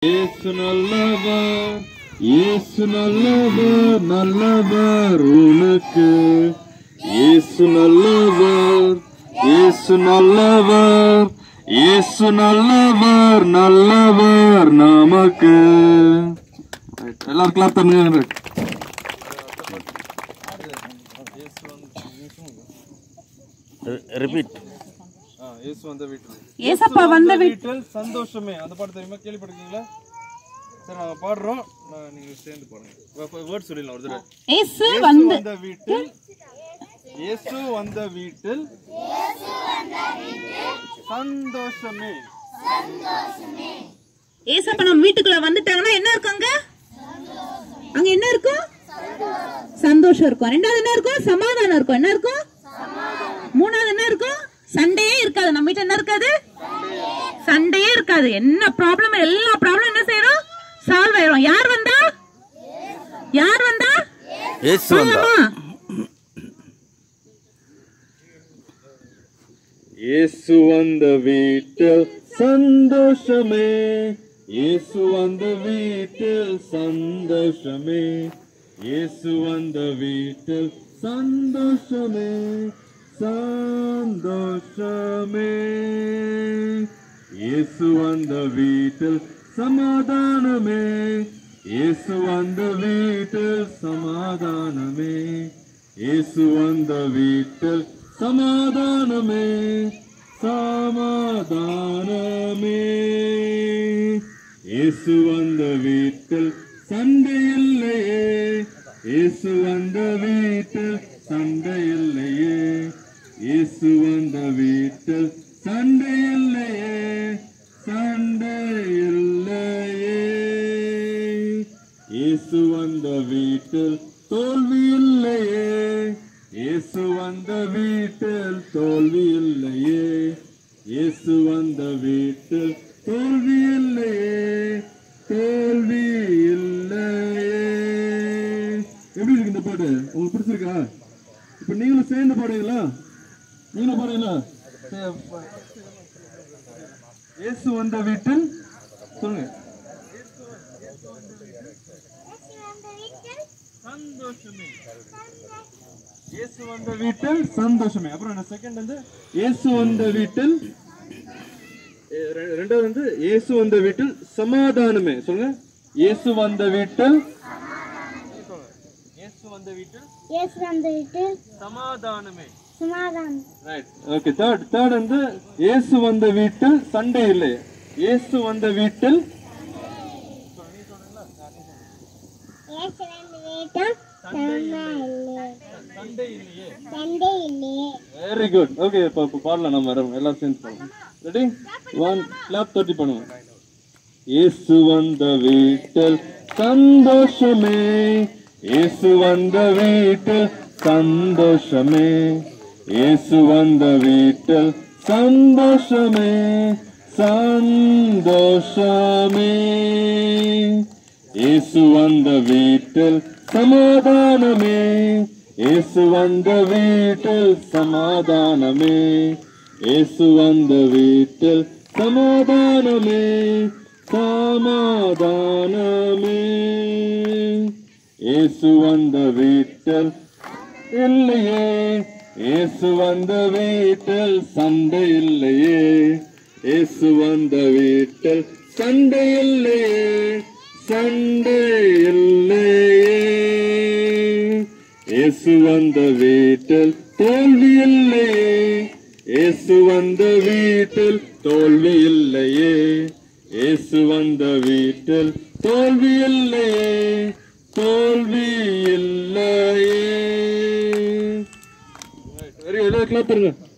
இயேசு நல்லவர் இயேசு நல்லவர் நல்லவர் உனக்கு இயேசு நல்லவர் இயேசு நல்லவர் இயேசு நல்லவர் நல்லவர் நமக்கு எல்லாரும் கிளாப் பண்ணுங்க ரிப்பீட் இயேசு வந்த வீட்டில் ஏசப்பா வந்த வீட்டு வீட்டில் சந்தோஷமே அந்த பாட்டு தெரியுமா கேள்விப்பட்டிருக்கீங்களா சரி நாங்க பாடுறோம் நான் நீங்க சேர்ந்து பாடுங்க வேர்ட் சொல்லிடலாம் ஒரு தடவை ஏசு இயேசு வந்து வந்த வீட்டில் இயேசு வந்த வீட்டில் சந்தோஷமே ஏசப்பா நம்ம வீட்டுக்குள்ள வந்துட்டாங்கன்னா என்ன இருக்கும் அங்க அங்க என்ன இருக்கும் சந்தோஷம் இருக்கும் ரெண்டாவது என்ன இருக்கும் சமாதானம் இருக்கும் என்ன இருக்கும் மூணாவது என்ன இருக்கும் சண்டையே இருக்காது நம்ம வீட்டுல என்ன இருக்காது சண்டையே இருக்காது என்ன ப்ராப்ளம் எல்லா ப்ராப்ளம் என்ன செய்யறோம் சால்வ் ஆயிரும் யார் வந்தா யார் வந்தா இயேசு வந்தா ஆமா இயேசு வந்த வீட்டில் சந்தோஷமே இயேசு வந்த வீட்டில் சந்தோஷமே இயேசு வந்த வீட்டில் சந்தோஷமே சந்தோஷமே இயேசு வந்த வீட்டில் சமாதானமே இயேசு வந்த வீட்டில் சமாதானமே இயேசு வந்த வீட்டில் சமாதானமே சமாதானமே இயேசு வந்த வீட்டில் சண்டை இல்லையே இயேசு வந்த வீட்டில் சண்டை இல்லையே இயேசு வந்த வீட்டில் சண்டை இல்லையே சண்டை இல்லையே இயேசு வந்த வீட்டில் தோல்வி இல்லையே இயேசு வந்த வீட்டில் தோல்வி இல்லையே இயேசு வந்த வீட்டில் தோல்வி இல்லையே தோல்வி இல்லையே எப்படி இருக்கு இந்த பாட்டு உங்களுக்கு பிடிச்சிருக்கா இப்ப நீங்களும் சேர்ந்து பாடுவீங்களா நீங்களும் பாடுவீங்களா சரி, பா- இயேசு வந்த வீட்டில் சொல்லுங்க சந்தோஷமே இயேசு வந்த வீட்டில் சந்தோஷமே அப்புறம் என்ன செகண்ட் வந்து இயேசு வந்த வீட்டில் எ, ரெ- ரெண்டாவது வந்து இயேசு வந்த வீட்டில் சமாதானமே சொல்லுங்க இயேசு வந்த வீட்டில் இயேசு வந்த வீட்டில் இயேசு வந்த வீட்டில் சமாதானமே சமாதானம் ரைட் ஓகே தேர்ட் தேர்ட் வந்து இயேசு வந்த வீட்டில் சண்டை இல்லை இயேசு வந்த வீட்டில் இயேசு வந்த வீட்டில் சண்டை இல்லை சண்டை இல்லையே சண்டை இல்லையே வெரி குட் ஓகே இப்போ இப்போ பாடலாம் நம்ம வரோம் எல்லாம் சேர்ந்து பாடலாம் ரெடி ஒன் கிளாப் தட்டி பண்ணுவோம் இயேசு வந்த வீட்டில் சந்தோஷமே இயேசு வந்த வீட்டில் சந்தோஷமே இயேசு வந்த வீட்டில் சந்தோஷமே சந்தோஷமே இயேசு வந்த வீட்டில் சமாதானமே இயேசு வந்த வீட்டில் சமாதானமே இயேசு வந்த வீட்டில் சமாதானமே சமாதானமே இயேசு வந்த வீட்டில் இல்லையே இயேசு வந்த வீட்டில் சண்டை இல்லையே இயேசு வந்த வீட்டில் சண்டை இல்லையே சண்டை இல்லையே இயேசு வந்த வீட்டில் தோல்வி இல்லையே இயேசு வந்த வீட்டில் தோல்வி இல்லையே இயேசு வந்த வீட்டில் தோல்வி இல்லையே தோல்வி இல்லையே வெரி எல்லாரும் கிளாப் பண்ணுங்க